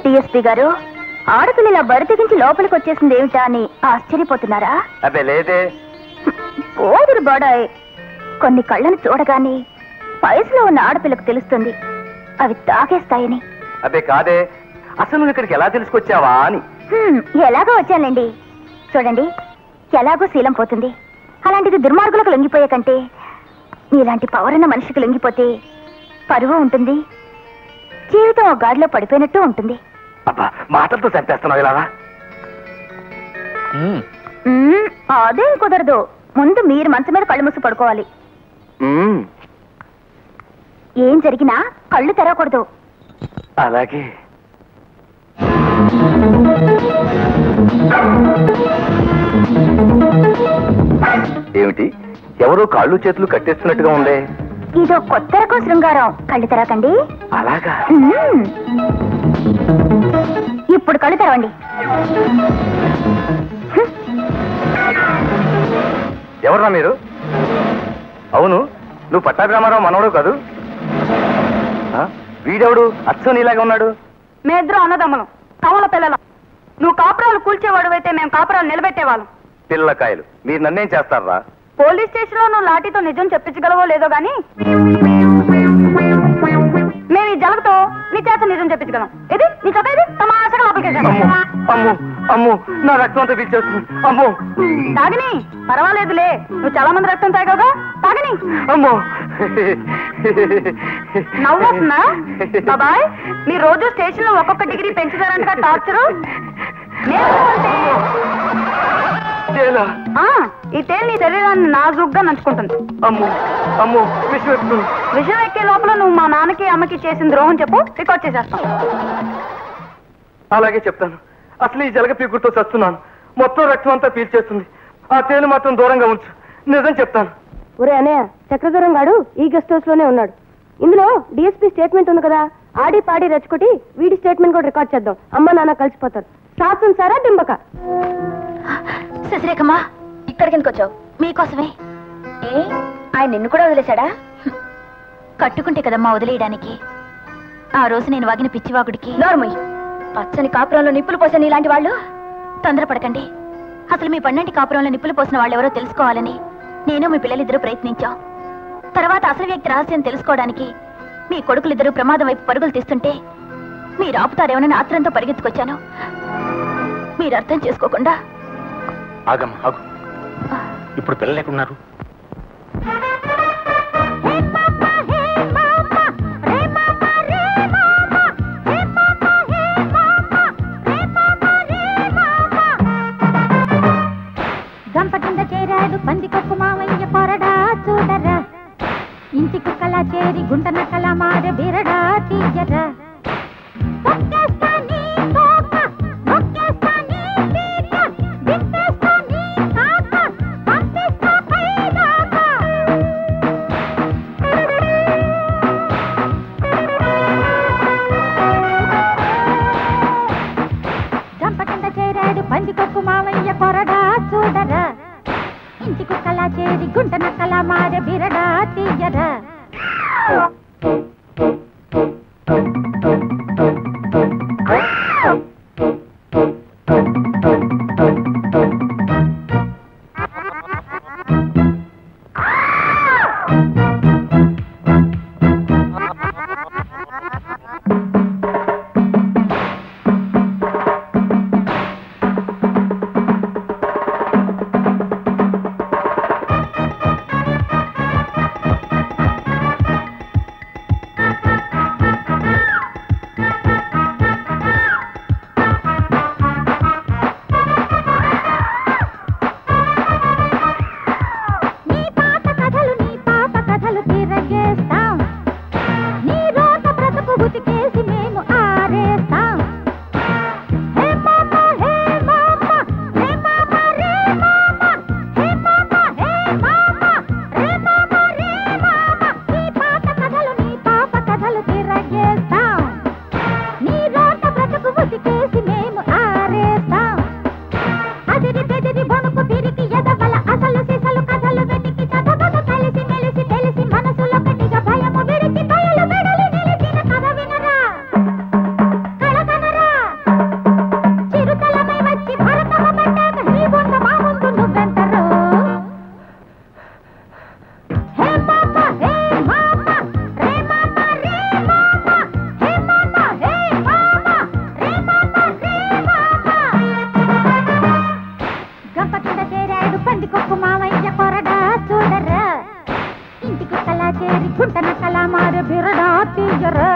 DSP గారు ఆడపిల్ల ఇలా బరి తెగించి లోపలికి వచ్చేసింది ఏమిటా అని ఆశ్చర్యపోతున్నారా అబ్బే లేదే ఓదురు బాడాయ్ కొన్ని కళ్ళను చూడగానే వయసులో ఉన్న ఆడపిల్లకు తెలుస్తుంది అవి తాగేస్తాయని అబ్బే కాదే అసలు నువ్వు ఇక్కడికి ఎలా తెలుసుకొచ్చావా అని హ్మ్, ఎలాగో వచ్చానండి చూడండి ఎలాగో శీలం పోతుంది అలాంటిది దుర్మార్గులకు లొంగిపోయే కంటే మీలాంటి పవరున్న మనిషికి లొంగిపోతే పరువు ఉంటుంది జీవితం ఒక గాడిలో పడిపోయినట్టు ఉంటుంది అబ్బా మాటలతో చంపేస్తున్నావు ఇలాగా మ్మ్, అదేం కుదరదు ముందు మీరు మంచం మీద కళ్ళు మూసి పడుకోవాలి మ్మ్, ఏం జరిగినా కళ్ళు తెరవకూడదు అలాగే ఏమిటి ఎవరో కాళ్ళు చేతులు కట్టేస్తున్నట్టుగా ఉందే ఇదో కొత్త రకం శృంగారం కళ్ళు తెరవకండి అలాగా మ్మ్. ఇప్పుడు కళ్ళు తెరవండి ఎవర్రా మీరు అవును నువ్వు పట్టాభిరామారావు మనవడు కాదు ఆ? వీడెవడు అచ్చం నీలాగా ఉన్నాడు మేమిద్దరం అన్నదమ్ములం కమల పిల్లలం నువ్వు కాపురాలు కూల్చేవాడువైతే మేము కాపురాలు నిలబెట్టేవాళ్ళం పిల్లకాయలు మీరు నన్నేం చేస్తారా పోలీస్ స్టేషన్ లో నువ్వు లాఠీతో నిజం చెప్పించగలవో లేదో గాని మేము ఈ జలగతో నీ చేత నిజం చెప్పించగలం ఇది నీ చొక్క ఇది తమాషగా లోపలికి అమ్మో వేసేద్దాం. అమ్మో అమ్మో నా రక్తం అంతా పీల్చేస్తుంది అమ్మో తాగిని పర్వాలేదులే నువ్వు చాలా మంది రక్తం తాగావుగా తాగిని అమ్మో నవ్వొస్తుందా బాబాయ్ మీరు రోజు స్టేషన్ లో ఒక్కొక్క డిగ్రీ పెంచుతారంటగా టార్చరు నేను అంతే. చేలా ఆ, ఈ తేలు నీ శరీరాన్ని నాజుగ్గా నంచుకుంటుంది అమ్మో అమ్మో విషయం ఎక్కుతుంది. విషయం ఎక్కే లోపల నువ్వు మా నాన్నకి అమ్మకి చేసిన ద్రోహం చెప్పు రికార్డ్ చేసేస్తాం అలాగే చెప్తాను అసలు ఈ జలగ పీకుడుతో చస్తున్నాను మొత్తం రక్తం అంతా పీల్చేస్తుంది ఆ తేలు మాత్రం దూరంగా ఉంచు నిజం చెప్తాను ఒరే అనయ్య చక్రధరం గాడు ఈ గెస్ట్ హౌస్ లోనే ఉన్నాడు ఇందులో డిఎస్పీ స్టేట్మెంట్ ఉంది కదా ఆడి పాడి రెచ్చుకొట్టి వీడి స్టేట్మెంట్ కూడా రికార్డ్ చేద్దాం అమ్మ నాన్న కలిసిపోతారు శాస్త్రం సారా డింబక శశిరేఖమ్మా ఇక్కడికి ఎందుకు వచ్చావు మీకోసమే ఏ ఆయన నిన్ను కూడా వదిలేశాడా కట్టుకుంటే కదమ్మా వదిలేయడానికి ఆ రోజు నేను వాగిన పిచ్చివాగుడికి నోర్మయ్ పచ్చని కాపురంలో నిప్పులు పోసిన ఇలాంటి వాళ్ళు తొందరపడకండి అసలు మీ పన్నెంటి కాపురంలో నిప్పులు పోసిన వాళ్ళు ఎవరో తెలుసుకోవాలని నేను మీ పిల్లలిద్దరూ ప్రయత్నించాం తర్వాత అసలు వ్యక్తి రహస్యం తెలుసుకోవడానికి మీ కొడుకులిద్దరూ ప్రమాదం వైపు పరుగులు తీస్తుంటే మీరు ఆపుతారేమోనని ఆత్రంతో పరిగెత్తుకొచ్చాను మీరు అర్థం చేసుకోకుండా ఆగమ్మ ఆగు ఇప్పుడు పిల్లలు ఎక్కడున్నారు గంప కింద చేరాడు పంది కొక్కు మామయ్య కొరడా చూడరా ఇంటి కుక్కలా చేరి గుంట నక్కలా మార బిరడా తీయరా తొక్కేస్తా నీ తోక, నొక్కేస్తా నీ పీక, దింపేస్తా నీ కాక, పంపిస్తా పైదాకా. గంప కింద చేరాడు పంది కొక్కు మామయ్య కొరడా చూడరా ఇంటి కుక్కలా చేరి గుంట నక్కలా మార బిరడా తీయరా గుంట నక్కల మారే బిరడా తీయరా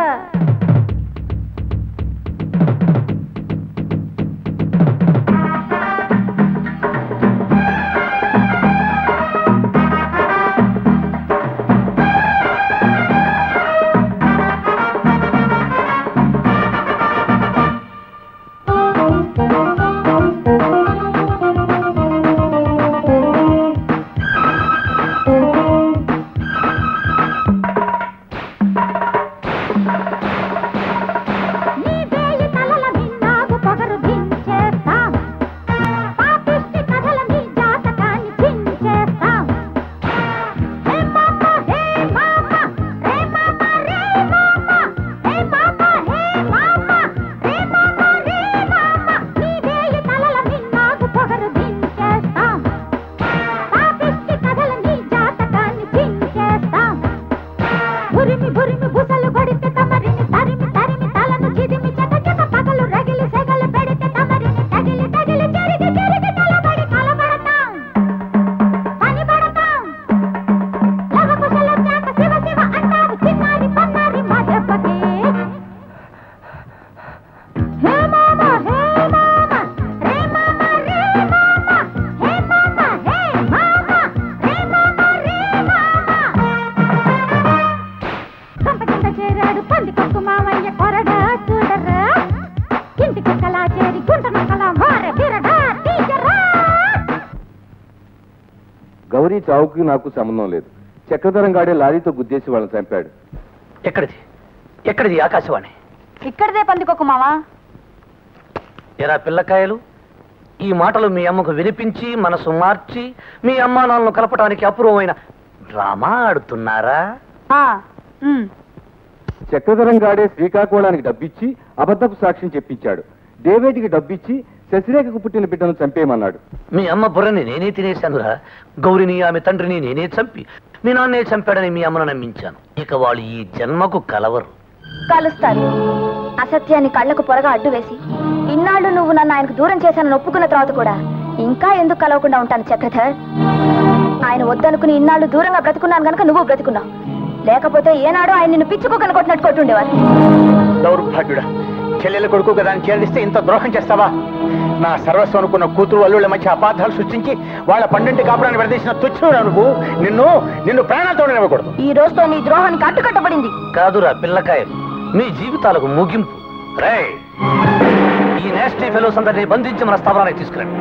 నీ వేయి తలల విన్నాగు పొగరు దించేస్తాం పాపిష్టి కథల నీ జాతకాన్ని చించేస్తాం హే పాప హే మామ హే మామ రే మామ హే పాప హే మామ రే మామ రే మామ నీ వేయి తలల విన్నాగు పొగరు దించేస్తాం పాపిష్టి కథల నీ జాతకాన్ని చించేస్తాం బురిమి బురిమి బుసలు కొడితే తమరిని తరిమి తరిమి తలను చిదిమి చెక చెక పగలు రగిలి సెగలు పెడితే తమరిని తగిలి తగిలి చెరిగి చెరిగి తలబడి కలబడతాం పని పడతాం లవ కుశలొచ్చాక శివ శివ అంటారు చిన్నారి పన్నారి మా దెబ్బకి హే మామ హే మామ రే మామ రే మామ హే మామ హే మామ రే మామ రే మామ సంత కింద చేరాడు పంది కొక్కు మామయ్య కొరడా చూడరా ఇంటి కుక్కలా చేరి గుంట నక్కలా మారే బిరడా తీయరా గౌరీ చావుకి నాకు సంబంధం లేదు చక్రధరం గాడే లారీతో గుద్దేసి వాళ్ళని చంపాడు ఎక్కడిది ఎక్కడిది ఆకాశవాణి ఇక్కడదే పందికొక్కు మావా ఎరా పిల్లకాయలు ఈ మాటలు మీ అమ్మకు వినిపించి మనసు మార్చి మీ అమ్మా నాన్నను కలపడానికి అపూర్వమైన డ్రామా ఆడుతున్నారా చక్రధరం గాడే శ్రీకాకుళానికి డబ్బిచ్చి అబద్ధపు సాక్ష్యం చెప్పించాడు డేవిడ్కి డబ్బిచ్చి శశిరేఖకు పుట్టిన బిడ్డను చంపేయమన్నాడు మీ అమ్మ బుర్రని నేనే తినేశానురా గౌరిని ఆమె తండ్రిని నేనే చంపి మీ నాన్నే చంపాడని మీ అమ్మను నమ్మించాను ఇక వాళ్ళు ఈ జన్మకు కలవరు కలుస్తారు అసత్యాన్ని కళ్ళకు పొరగా అడ్డు వేసి ఇన్నాళ్ళు నువ్వు నన్ను ఆయనకు దూరం చేశానని ఒప్పుకున్న తర్వాత కూడా ఇంకా ఎందుకు కలవకుండా ఉంటాను చక్రధర్ ఆయన వద్దనుకుని ఇన్నాళ్ళు దూరంగా బ్రతుకున్నాను గనుక నువ్వు బ్రతుకున్నావు లేకపోతే ఏనాడు ఆయన నిన్ను పిచ్చుకోకను కొట్టినట్టు కొట్టుండేవారు దౌర్భాగ్యుడా చెల్లెల కొడుకు కదా అని చేరడిస్తే ఇంత ద్రోహం చేస్తావా నా సర్వస్వం అనుకున్న కూతురు అల్లుళ్ళ మధ్య అపార్థాలు సృష్టించి వాళ్ళ పండింటి కాపురాన్ని విడదీసిన తుచ్చుడు నువ్వు నిన్ను నిన్ను ప్రాణాలతో నిలవకూడదు ఈ రోజుతో నీ ద్రోహానికి అడ్డుకట్టబడింది కాదురా పిల్లకాయలు మీ జీవితాలకు ముగింపు రే ఈ నేస్టీ ఫెలోస్ అందరినీ బంధించి మన స్థావరానికి తీసుకురండి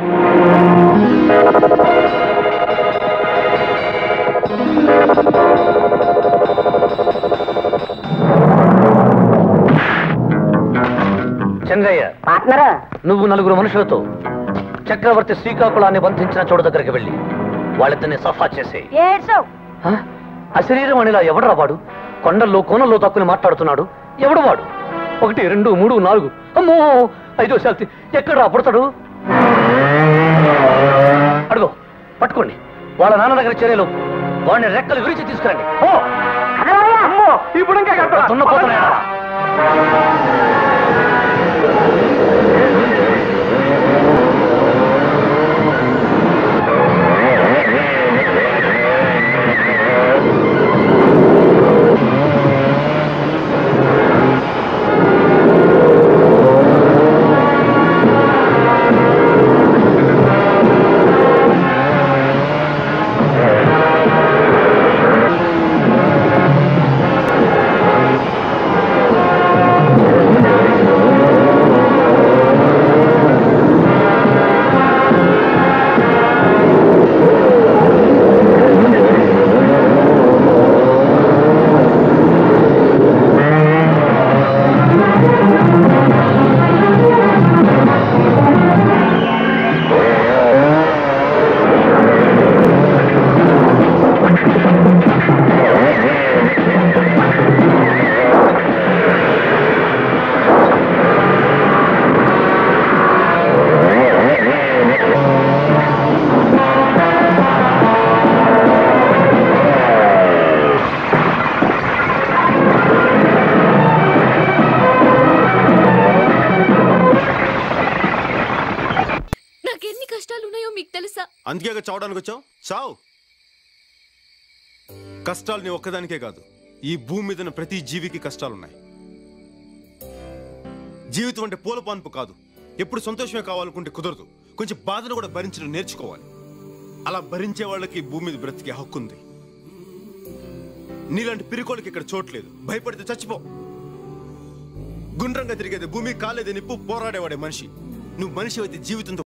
చంద్రయ్య పార్ట్నరా నువ్వు నలుగురు మనుషులతో చక్రవర్తి శ్రీకాకుళాన్ని బంధించిన చోటు దగ్గరికి వెళ్ళి వాళ్ళిద్దరిని సఫా చేసే ఏడ్చావు అశరీరం అనిలా ఎవడరా వాడు కొండల్లో కోనల్లో తక్కుని మాట్లాడుతున్నాడు ఎవడు వాడు ఒకటి రెండు మూడు నాలుగు అమ్మో ఐదో శాంతి ఎక్కడ పుడతాడు అడుగు పట్టుకోండి వాళ్ళ నాన్న దగ్గర చేరేలో వాడిని రెక్కలు విరిచి తీసుకురండి ఓ అమ్మో ఇప్పుడు ఇంకా కడతా. దున్నపోతున్నాయా నాకెన్ని కష్టాలున్నాయో మీకు తెలుసా అందుకే చావడానికి వచ్చావు చావు కష్టాలు నీ ఒక్కదానికే కాదు ఈ భూమి మీద ఉన్న ప్రతి జీవికి కష్టాలున్నాయి జీవితం అంటే పూల పాన్పు కాదు ఎప్పుడు సంతోషమే కావాలనుకుంటే కుదరదు కొంచెం బాధను కూడా భరించడం నేర్చుకోవాలి అలా భరించే వాళ్ళకి ఈ భూమి మీద బ్రతికే హక్కు ఉంది నీలాంటి పిరికోళ్ళకి ఇక్కడ చోట్లేదు భయపడితే చచ్చిపో గుండ్రంగా తిరిగేది భూమి కాలేదే నిప్పు పోరాడేవాడే మనిషి నువ్వు మనిషి అయితే జీవితంతో